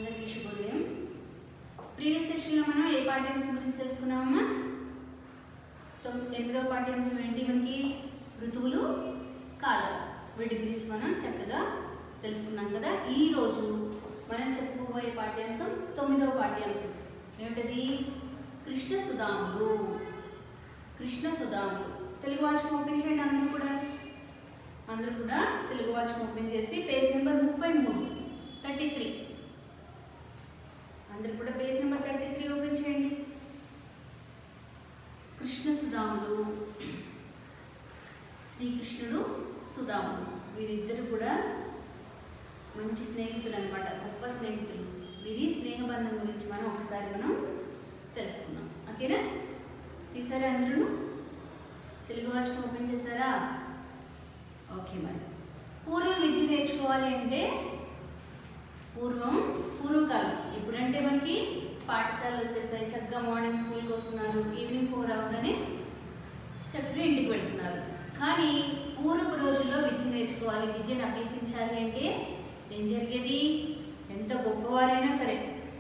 అందరికీ శుభోదయం ప్రీవియస్ సెషన్లో మనం ఏ పాఠ్యాంశం గురించి తెలుసుకున్నామమ్మా తొమ్- ఎనిమిదవ పాఠ్యాంశం ఏంటి మనకి ఋతువులు కాలాలు వీటి గురించి మనం చక్కగా తెలుసుకున్నాం కదా ఈ రోజు మనం చెప్పుకోబోయే పాఠ్యాంశం తొమ్మిదవ పాఠ్యాంశం ఏమిటది కృష్ణ సుధాములు కృష్ణ సుధాములు తెలుగు వాచకం ఓపెన్ చేయండి అందరూ కూడా అందరూ కూడా తెలుగు వాచకం ఓపెన్ చేసి పేజ్ నెంబర్ ముప్పై మూడు థర్టీ త్రీ అందరు కూడా page number thirty three open చేయండి కృష్ణ సుధాములు శ్రీకృష్ణుడు సుధాముడు వీరిద్దరు కూడా మంచి స్నేహితులు అనమాట గొప్ప స్నేహితులు వీరి స్నేహబంధం గురించి మనం ఒకసారి మనం తెలుసుకుందాం ఓకేనా తీసారా అందరూ తెలుగు వాచకం ఓపెన్ చేశారా ఓకే మరి పూర్వం విద్య నేర్చుకోవాలి అంటే పూర్వం పూర్వకాలం ఇప్పుడంటే మనకి పాఠశాలలు వచ్చేసాయి చక్కగా మార్నింగ్ స్కూల్కి వస్తున్నారు ఈవినింగ్ ఫోర్ అవగానే చక్కగా ఇంటికి వెళ్తున్నారు కానీ పూర్వపు రోజుల్లో విద్య నేర్చుకోవాలి విద్యను అభ్యసించాలి అంటే ఏం జరిగేది ఎంత గొప్పవారైనా సరే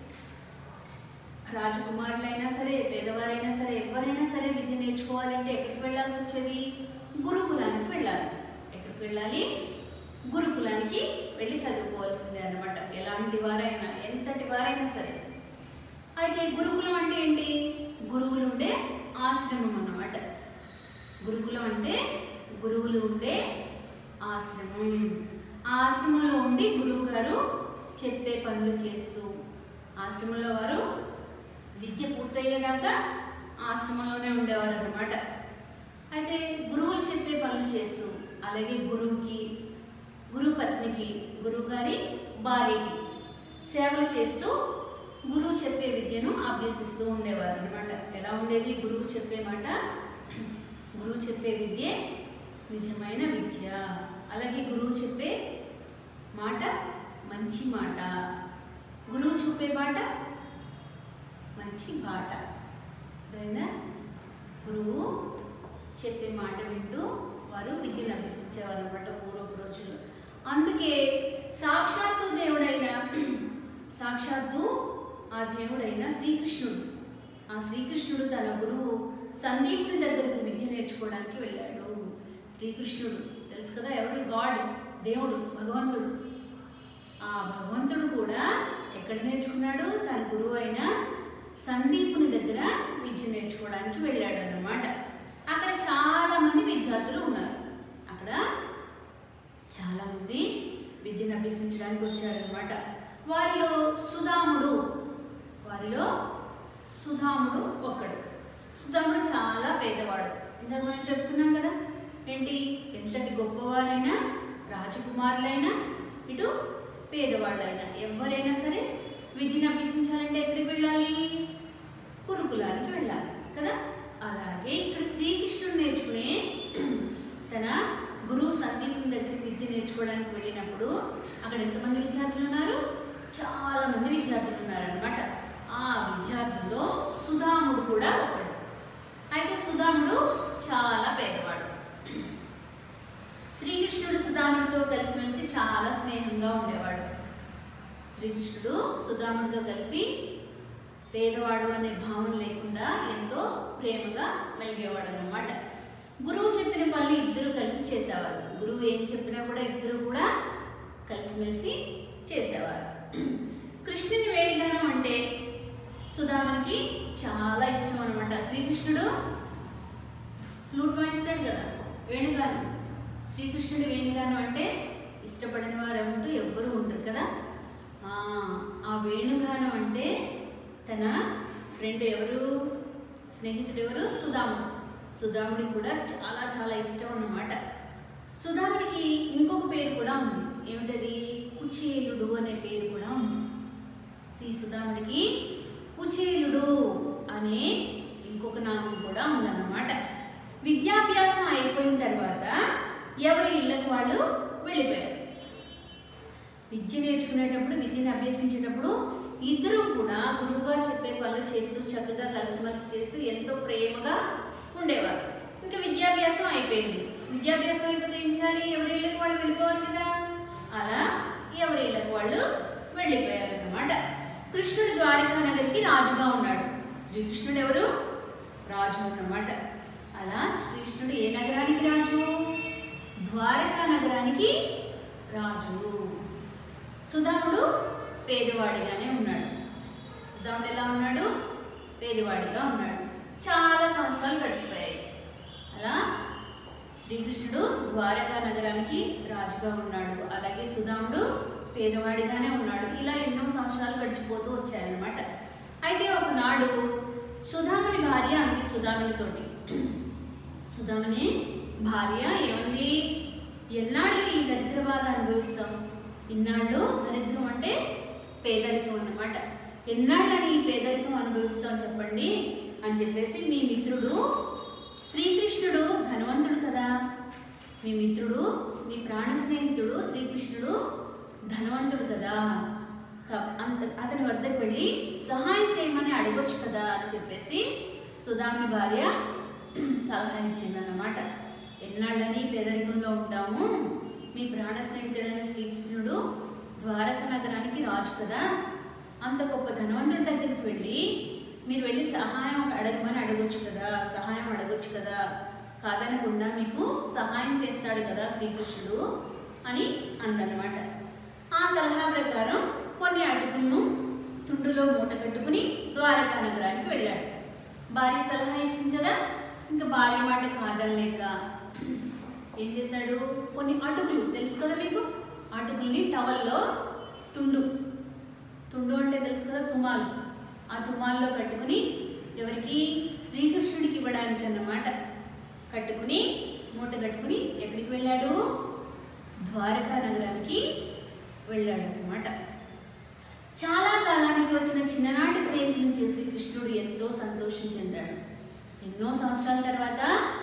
రాజకుమారులైనా సరే పేదవారైనా సరే ఎవరైనా సరే విద్య నేర్చుకోవాలంటే ఎక్కడికి వెళ్ళాల్సి వచ్చేది గురుకులానికి వెళ్ళాలి ఎక్కడికి వెళ్ళాలి గురుకులానికి వెళ్ళి చదువుకోవాల్సిందే అన్నమాట ఎలాంటి వారైనా ఎంతటి వారైనా సరే అయితే గురుకులం అంటే ఏంటి గురువులు ఉండే ఆశ్రమం అన్నమాట గురుకులం అంటే గురువులు ఉండే ఆశ్రమం ఆ ఆశ్రమంలో ఉండి గురువు గారు చెప్పే పనులు చేస్తూ ఆశ్రమంలో వారు విద్య పూర్తయ్యేదాకా ఆశ్రమంలోనే ఉండేవారు అనమాట అయితే గురువులు చెప్పే పనులు చేస్తూ అలాగే గురువుకి గురువు పత్నికి గురువు గారి భార్యకి సేవలు చేస్తూ గురువు చెప్పే విద్యను అభ్యసిస్తూ ఉండేవారు అనమాట ఎలా ఉండేది గురువు చెప్పే మాట గురువు చెప్పే విద్యే నిజమైన విద్య అలాగే గురువు చెప్పే మాట మంచి మాట గురువు చూపే బాట మంచి బాట అర్థమైందా గురువు చెప్పే మాట వింటూ వారు విద్యను అభ్యసించేవారు అనమాట పూర్వపు రోజుల్లో అందుకే సాక్షాత్తు దేవుడైన సాక్షాత్తు ఆ దేవుడైన శ్రీకృష్ణుడు ఆ శ్రీకృష్ణుడు తన గురువు సందీపుని దగ్గరకు విద్య నేర్చుకోవడానికి వెళ్ళాడు శ్రీకృష్ణుడు తెలుసు కదా ఎవరు గాడ్ దేవుడు భగవంతుడు ఆ భగవంతుడు కూడా ఎక్కడ నేర్చుకున్నాడు తన గురువు అయిన సందీపుని దగ్గర విద్య నేర్చుకోవడానికి వెళ్ళాడు అన్నమాట అక్కడ చాలా మంది విద్యార్థులు ఉన్నారు అక్కడ చాలా మంది విద్యను అభ్యసించడానికి వచ్చారనమాట వారిలో సుధాముడు వారిలో సుధాముడు ఒక్కడు సుధాముడు చాలా పేదవాడు ఇందాక మనం చెప్పుకున్నాం కదా ఏంటి ఎంతటి గొప్పవారైనా రాజకుమారులైనా ఇటు పేదవాళ్ళైనా ఎవరైనా సరే విద్యను అభ్యసించాలంటే ఎక్కడికి వెళ్ళాలి గురుకులానికి వెళ్ళాలి కదా అలాగే ఇక్కడ శ్రీకృష్ణుడు నేర్చుకునే తన గురువు సందీపుని దగ్గరికి విద్య నేర్చుకోవడానికి వెళ్ళినప్పుడు అక్కడ ఎంతమంది విద్యార్థులు ఉన్నారు చాలా మంది విద్యార్థులు ఉన్నారనమాట ఆ విద్యార్థుల్లో సుధాముడు కూడా ఒకడు అయితే సుధాముడు చాలా పేదవాడు శ్రీకృష్ణుడు సుధాముడితో కలిసిమెలిసి చాలా స్నేహంగా ఉండేవాడు శ్రీకృష్ణుడు సుధాముడితో కలిసి పేదవాడు అనే భావన లేకుండా ఎంతో ప్రేమగా మెలిగేవాడు అన్నమాట గురువు చెప్పిన పనులు ఇద్దరు కలిసి చేసేవారు గురువు ఏం చెప్పినా కూడా ఇద్దరు కూడా కలిసిమెలిసి చేసేవారు కృష్ణుని వేడిగానం అంటే సుధామునికి చాలా ఇష్టం అనమాట శ్రీకృష్ణుడు ఫ్లూట్ వాయిస్తాడు కదా వేణుగానం శ్రీకృష్ణుడి వేణుగానం అంటే ఇష్టపడిన వారు అంటూ ఎవ్వరూ ఉండరు కదా ఆ, ఆ వేణుగానం అంటే తన ఫ్రెండ్ ఎవరు స్నేహితుడు ఎవరు సుధాముడు సుధాముడికి కూడా చాలా చాలా ఇష్టం అన్నమాట సుధాముడికి ఇంకొక పేరు కూడా ఉంది ఏమిటది కుచేలుడు అనే పేరు కూడా ఉంది సో ఈ సుధాముడికి కుచేలుడు అనే ఇంకొక నామం కూడా ఉందన్నమాట విద్యాభ్యాసం అయిపోయిన తర్వాత ఎవరి ఇళ్ళకి వాళ్ళు వెళ్ళిపోయారు విద్య నేర్చుకునేటప్పుడు విద్యను అభ్యసించేటప్పుడు ఇద్దరు కూడా గురువుగారు చెప్పే పనులు చేస్తూ చక్కగా కలిసిమెలిసి చేస్తూ ఎంతో ప్రేమగా ఉండేవారు ఇంకా విద్యాభ్యాసం అయిపోయింది విద్యాభ్యాసం అయిపోతే ఏం చేయాలి ఎవరి ఇళ్ళకి వాళ్ళు వెళ్ళిపోవాలి కదా అలా ఎవరి ఇళ్ళకి వాళ్ళు వెళ్ళిపోయారన్నమాట కృష్ణుడు ద్వారకా నగరికి రాజుగా ఉన్నాడు శ్రీకృష్ణుడు ఎవరు రాజు అన్నమాట అలా శ్రీకృష్ణుడు ఏ నగరానికి రాజు ద్వారకా నగరానికి రాజు సుధాముడు పేదవాడిగానే ఉన్నాడు సుధాముడు ఎలా ఉన్నాడు పేదవాడిగా ఉన్నాడు చాలా సంవత్సరాలు గడిచిపోయాయి అలా శ్రీకృష్ణుడు ద్వారకా నగరానికి రాజుగా ఉన్నాడు అలాగే సుధాముడు పేదవాడిగానే ఉన్నాడు ఇలా ఎన్నో సంవత్సరాలు గడిచిపోతూ వచ్చాయన్నమాట అయితే ఒకనాడు సుధాముని భార్య అంది సుధామునితోటి సుధాముని భార్య ఏమంది ఎన్నాళ్ళు ఈ దరిద్ర బాధ అనుభవిస్తాం ఇన్నాళ్ళు దరిద్రం అంటే పేదరికం అన్నమాట ఎన్నాళ్ళని ఈ పేదరికం అనుభవిస్తాం చెప్పండి అని చెప్పేసి మీ మిత్రుడు శ్రీకృష్ణుడు ధనవంతుడు కదా మీ మిత్రుడు మీ ప్రాణ స్నేహితుడు శ్రీకృష్ణుడు ధనవంతుడు కదా క- అంత అతని వద్దకు వెళ్ళి సహాయం చేయమని అడగొచ్చు కదా అని చెప్పేసి సుధామి భార్య సలహా ఇచ్చిందన్నమాట ఎన్నాళ్ళని పేదరికంలో ఉంటాము మీ ప్రాణ స్నేహితుడైన శ్రీకృష్ణుడు ద్వారక నగరానికి రాజు కదా అంత గొప్ప ధనవంతుడి దగ్గరికి వెళ్ళి మీరు వెళ్ళి సహాయం అడగమని అడగొచ్చు కదా సహాయం అడగొచ్చు కదా కాదనకుండా మీకు సహాయం చేస్తాడు కదా శ్రీకృష్ణుడు అని అందనమాట ఆ సలహా ప్రకారం కొన్ని అటుకులను తుండులో మూట కట్టుకుని ద్వారకా నగరానికి వెళ్ళాడు భార్య సలహా ఇచ్చింది కదా ఇంకా భార్య మాట కాదనలేక ఏం చేశాడు కొన్ని అటుకులు తెలుసు కదా మీకు అటుకుల్ని టవల్లో తుండు తుండు అంటే తెలుసు కదా తుమాలు ఆ తుమాల్లో కట్టుకుని ఎవరికి శ్రీకృష్ణుడికి ఇవ్వడానికి అన్నమాట కట్టుకుని మూట కట్టుకుని ఎక్కడికి వెళ్ళాడు ద్వారకా నగరానికి వెళ్ళాడు అన్నమాట చాలా కాలానికి వచ్చిన చిన్ననాటి స్నేహితులను చేసి కృష్ణుడు ఎంతో సంతోషం చెందాడు ఎన్నో సంవత్సరాల తర్వాత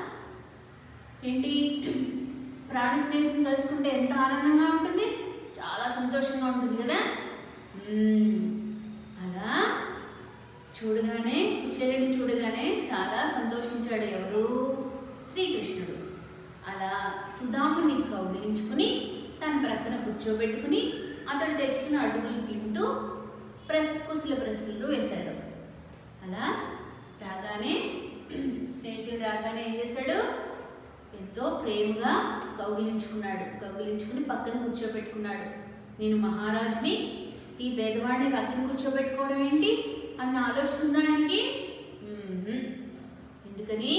ఏంటి ప్రాణ స్నేహితుని కలుసుకుంటే ఎంత ఆనందంగా ఉంటుంది చాలా సంతోషంగా ఉంటుంది కదా మ్మ్. అలా చూడగానే కుచేలుని చూడగానే చాలా సంతోషించాడు ఎవరు శ్రీకృష్ణుడు అలా సుధాముని కౌగిలించుకుని తన ప్రక్కన కూర్చోబెట్టుకుని అతడు తెచ్చుకున్న అడుగులు తింటూ ప్రస్ కుశల ప్రశ్నలు వేశాడు అలా రాగానే స్నేహితుడు రాగానే ఏం చేశాడు ఎంతో ప్రేమగా కౌగిలించుకున్నాడు కౌగిలించుకుని పక్కన కూర్చోబెట్టుకున్నాడు నేను మహారాజుని ఈ పేదవాడిని పక్కన కూర్చోబెట్టుకోవడం ఏంటి అన్న ఆలోచన ఉందా ఆయనకి మ్మ్హ్మ్. ఎందుకని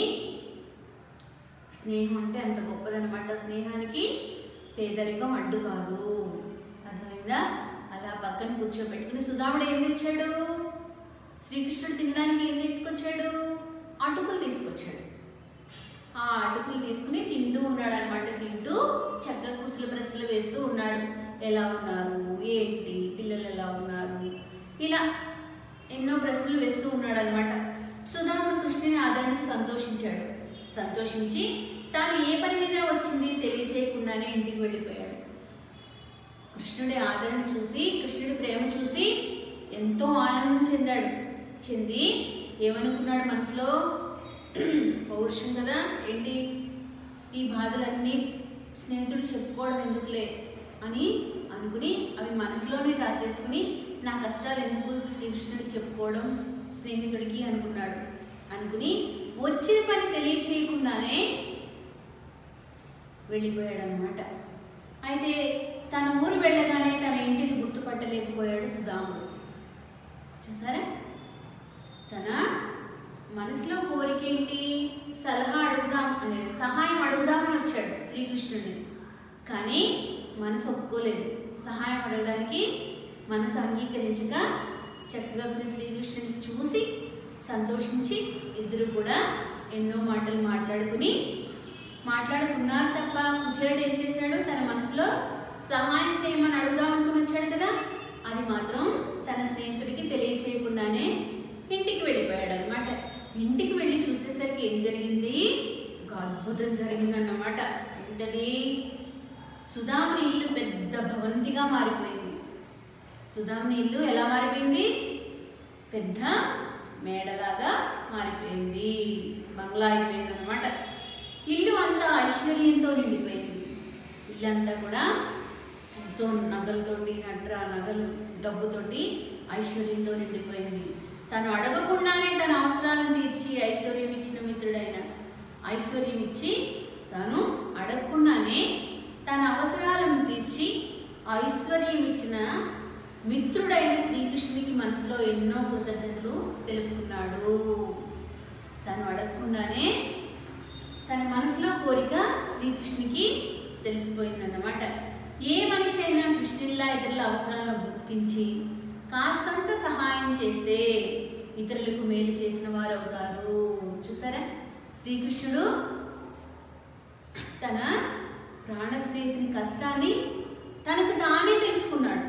స్నేహం అంటే అంత గొప్పదనమాట స్నేహానికి పేదరికం అడ్డు కాదు అర్థమైందా అలా పక్కన కూర్చోబెట్టుకుని సుధాముడు ఏం తెచ్చాడు శ్రీకృష్ణుడు తినడానికి ఏం తీసుకొచ్చాడు అటుకులు తీసుకొచ్చాడు ఆ అటుకులు తీసుకుని తింటూ ఉన్నాడు అనమాట తింటూ చక్కగా కుశల ప్రశ్నలు వేస్తూ ఉన్నాడు ఎలా ఉన్నారు ఏంటి పిల్లలు ఎలా ఉన్నారు ఇలా ఎన్నో ప్రశ్నలు వేస్తూ ఉన్నాడు అనమాట సుధాముడు కృష్ణుని ఆదరణకు సంతోషించాడు సంతోషించి తాను ఏ పని మీద వచ్చింది తెలియచేయకుండానే ఇంటికి వెళ్ళిపోయాడు కృష్ణుడి ఆదరణ చూసి కృష్ణుడి ప్రేమ చూసి ఎంతో ఆనందం చెందాడు చెంది ఏమనుకున్నాడు మనసులో పౌరుషం కదా ఏంటి ఈ బాధలన్నీ స్నేహితుడు చెప్పుకోవడం ఎందుకులే అని అనుకుని అవి మనసులోనే దాచేసుకుని నా కష్టాలు ఎందుకు శ్రీకృష్ణుడికి చెప్పుకోవడం స్నేహితుడికి అనుకున్నాడు అనుకుని వచ్చిన పని తెలియచేయకుండానే వెళ్ళిపోయాడు అనమాట అయితే తన ఊరు వెళ్ళగానే తన ఇంటిని గుర్తుపట్టలేకపోయాడు సుధాముడు చూసారా తన మనసులో కోరిక ఏంటి సలహా అడుగుదాం అదే, సహాయం అడుగుదామని వచ్చాడు శ్రీకృష్ణుడిని కానీ మనసు ఒప్పుకోలేదు సహాయం అడగడానికి మనసు అంగీకరించక చక్కగా శ్రీకృష్ణుని చూసి సంతోషించి ఇద్దరు కూడా ఎన్నో మాటలు మాట్లాడుకుని మాట్లాడుకున్నారు తప్ప కుచేరుడు ఏం చేశాడు తన మనసులో సహాయం చేయమని అడుగుదాం అనుకుని వచ్చాడు కదా అది మాత్రం తన స్నేహితుడికి తెలియచేయకుండానే ఇంటికి వెళ్ళిపోయాడు అనమాట ఇంటికి వెళ్ళి చూసేసరికి ఏం జరిగింది ఒక అద్భుతం జరిగిందన్నమాట ఏంటది సుధాముని ఇల్లు పెద్ద భవంతిగా మారిపోయింది సుధాముని ఇల్లు ఎలా మారిపోయింది పెద్ద మేడలాగా మారిపోయింది బంగ్లా అయిపోయింది అనమాట ఇల్లు అంతా ఐశ్వర్యంతో నిండిపోయింది ఇల్లంతా కూడా ఎంతో నగలతోటి నట్ర నగలు డబ్బుతోటి ఐశ్వర్యంతో నిండిపోయింది తను అడగకుండానే తన అవసరాలను తీర్చి ఐశ్వర్యం ఇచ్చిన మిత్రుడైన ఐశ్వర్యం ఇచ్చి తను అడగకుండానే తన అవసరాలను తీర్చి ఐశ్వర్యం ఇచ్చిన మిత్రుడైన శ్రీకృష్ణునికి మనసులో ఎన్నో కృతజ్ఞతలు తెలుపుకున్నాడు తను అడగకుండానే తన మనసులో కోరిక శ్రీకృష్ణునికి తెలిసిపోయిందన్నమాట ఏ మనిషి అయినా కృష్ణుల్లా ఇతరుల అవసరాలను గుర్తించి కాస్తంత సహాయం చేస్తే ఇతరులకు మేలు చేసిన వారు అవుతారు చూసారా శ్రీకృష్ణుడు తన ప్రాణ స్నేహితుని కష్టాన్ని తనకు తానే తెలుసుకున్నాడు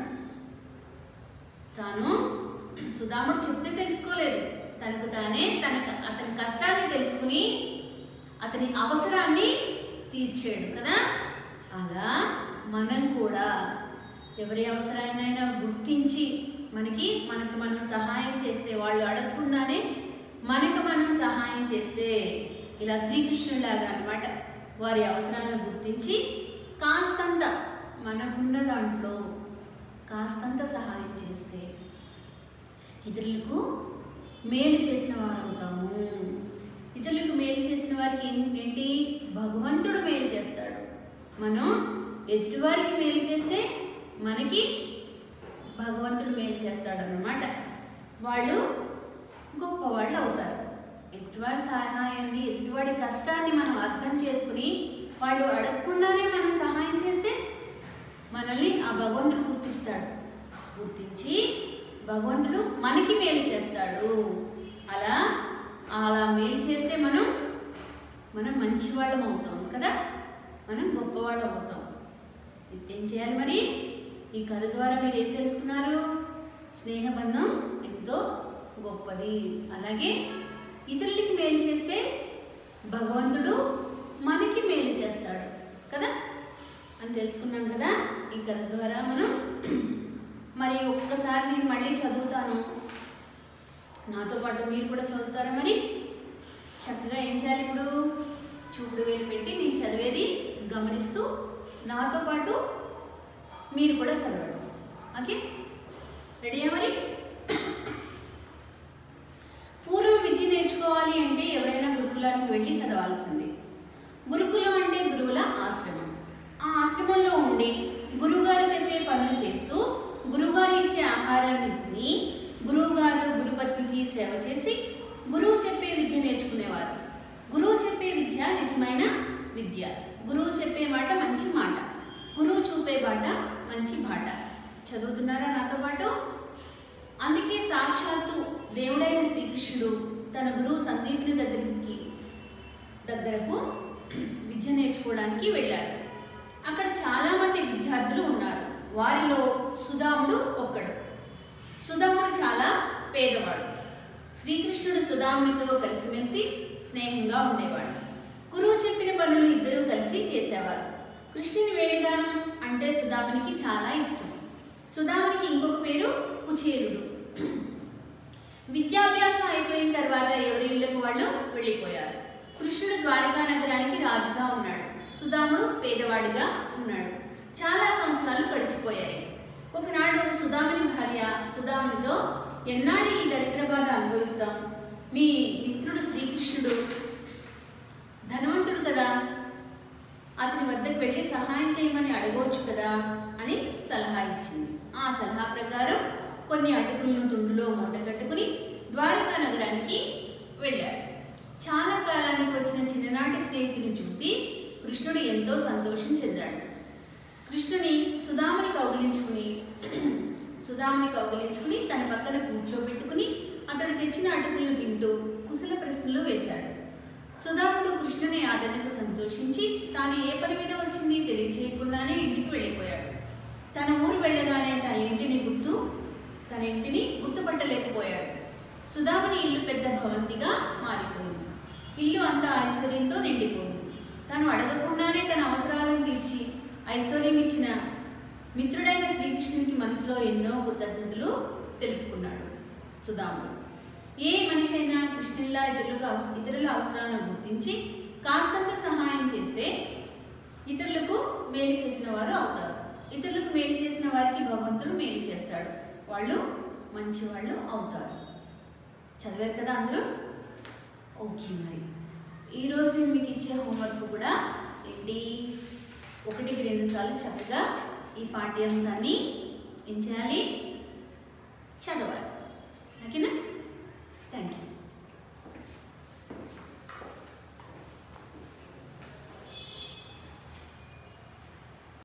తాను సుధాముడు చెప్తే తెలుసుకోలేదు తనకు తానే తనకు అతని కష్టాన్ని తెలుసుకుని అతని అవసరాన్ని తీర్చాడు కదా అలా మనం కూడా ఎవరి అవసరాన్నైనా గుర్తించి మనకి మనకి మనం సహాయం చేస్తే వాళ్ళు అడగకుండానే మనకు మనం సహాయం చేస్తే ఇలా శ్రీకృష్ణులాగా అన్నమాట వారి అవసరాలను గుర్తించి కాస్తంత మనకున్న దాంట్లో కాస్తంత సహాయం చేస్తే ఇతరులకు మేలు చేసిన వారు అవుతాము ఇతరులకు మేలు చేసిన వారికి ఏం- ఏంటి భగవంతుడు మేలు చేస్తాడు మనం ఎదుటివారికి మేలు చేస్తే మనకి భగవంతుడు మేలు చేస్తాడన్నమాట వాళ్ళు గొప్పవాళ్ళు అవుతారు ఎదుటివాడి సహాయాన్ని ఎదుటివాడి కష్టాన్ని మనం అర్థం చేసుకుని వాళ్ళు అడగకుండానే మనం సహాయం చేస్తే మనల్ని ఆ భగవంతుడు గుర్తిస్తాడు గుర్తించి భగవంతుడు మనకి మేలు చేస్తాడు అలా అలా మేలు చేస్తే మనం మనం మంచివాళ్ళం అవుతాం కదా మనం గొప్పవాళ్ళం అవుతాం ఏం చేయాలి మరి ఈ కథ ద్వారా మీరు ఏం తెలుసుకున్నారు స్నేహబంధం ఎంతో గొప్పది అలాగే ఇతరులకి మేలు చేస్తే భగవంతుడు మనకి మేలు చేస్తాడు కదా అని తెలుసుకున్నాం కదా ఈ కథ ద్వారా మనం మరి ఒక్కసారి నేను మళ్ళీ చదువుతాను నాతో పాటు మీరు కూడా చదువుతారా మరి చక్కగా ఏం చేయాలి ఇప్పుడు చూపుడు వేలు పెట్టి నేను చదివేది గమనిస్తూ నాతో పాటు మీరు కూడా చదవండి ఓకే రెడీయా మరి పూర్వం విద్య నేర్చుకోవాలి అంటే ఎవరైనా గురుకులానికి వెళ్ళి చదవాల్సిందే గురుకులం అంటే గురువుల ఆశ్రమం ఆ ఆశ్రమంలో ఉండి గురువుగారు చెప్పే పనులు చేస్తూ గురువుగారు ఇచ్చే ఆహారాన్ని తిని గురువుగారు గురుపత్నికి సేవ చేసి గురువు చెప్పే విద్య నేర్చుకునేవారు గురువు చెప్పే విద్య నిజమైన విద్య గురువు చెప్పే మాట మంచి మాట గురువు చూపే బాట మంచి బాట చదువుతున్నారా నాతో పాటు అందుకే సాక్షాత్తు దేవుడైన శ్రీకృష్ణుడు తన గురువు సందీపుని దగ్గరికి దగ్గరకు విద్య నేర్చుకోవడానికి వెళ్ళాడు అక్కడ చాలామంది విద్యార్థులు ఉన్నారు వారిలో సుధాముడు ఒక్కడు సుధాముడు చాలా పేదవాడు శ్రీకృష్ణుడు సుధామునితో కలిసిమెలిసి స్నేహంగా ఉండేవాడు గురువు చెప్పిన పనులు ఇద్దరూ కలిసి చేసేవారు కృష్ణుని వేడిగానం అంటే సుధామునికి చాలా ఇష్టం సుధామునికి ఇంకొక పేరు కుచేరుడు విద్యాభ్యాసం అయిపోయిన తర్వాత ఎవరి ఇళ్ళకు వాళ్ళు వెళ్ళిపోయారు కృష్ణుడు ద్వారకా నగరానికి రాజుగా ఉన్నాడు సుధాముడు పేదవాడిగా ఉన్నాడు చాలా సంవత్సరాలు గడిచిపోయాయి ఒకనాడు సుధాముని భార్య సుధామునితో ఎన్నాడు ఈ దరిద్ర బాధ అనుభవిస్తాం మీ మిత్రుడు శ్రీకృష్ణుడు ధనవంతుడు కదా అతని వద్దకు వెళ్ళి సహాయం చేయమని అడగవచ్చు కదా అని సలహా ఇచ్చింది ఆ సలహా ప్రకారం కొన్ని అటుకులను తుండులో మూట కట్టుకుని ద్వారకా నగరానికి వెళ్ళాడు చాలా కాలానికి వచ్చిన చిన్ననాటి స్నేహితుని చూసి కృష్ణుడు ఎంతో సంతోషం చెందాడు కృష్ణుని సుధాముని కౌగిలించుకుని సుధాముని కౌగిలించుకుని తన పక్కన కూర్చోబెట్టుకుని అతడు తెచ్చిన అటుకులను తింటూ కుశల ప్రశ్నలు వేశాడు సుధాముడు కృష్ణుని ఆదరణకు సంతోషించి తాను ఏ పని మీద వచ్చింది తెలియచేయకుండానే ఇంటికి వెళ్ళిపోయాడు తన ఊరు వెళ్ళగానే తన ఇంటిని గుర్తు తన ఇంటిని గుర్తుపట్టలేకపోయాడు సుధాముని ఇల్లు పెద్ద భవంతిగా మారిపోయింది ఇల్లు అంతా ఐశ్వర్యంతో నిండిపోయింది తను అడగకుండానే తన అవసరాలను తీర్చి ఐశ్వర్యం ఇచ్చిన మిత్రుడైన శ్రీకృష్ణునికి మనసులో ఎన్నో కృతజ్ఞతలు తెలుపుకున్నాడు సుధాముడు ఏ మనిషి అయినా కృష్ణుల్లా ఇతరులకు అవస ఇతరుల అవసరాలను గుర్తించి కాస్తంత సహాయం చేస్తే ఇతరులకు మేలు చేసిన వారు అవుతారు ఇతరులకు మేలు చేసిన వారికి భగవంతుడు మేలు చేస్తాడు వాళ్ళు మంచి వాళ్ళు అవుతారు చదివారు కదా అందరూ ఓకే మరి ఈరోజు నేను మీకు ఇచ్చే హోంవర్క్ కూడా ఏంటి ఒకటికి రెండు సార్లు చక్కగా ఈ పాఠ్యాంశాన్ని ఏం చేయాలి చదవాలి ఓకేనా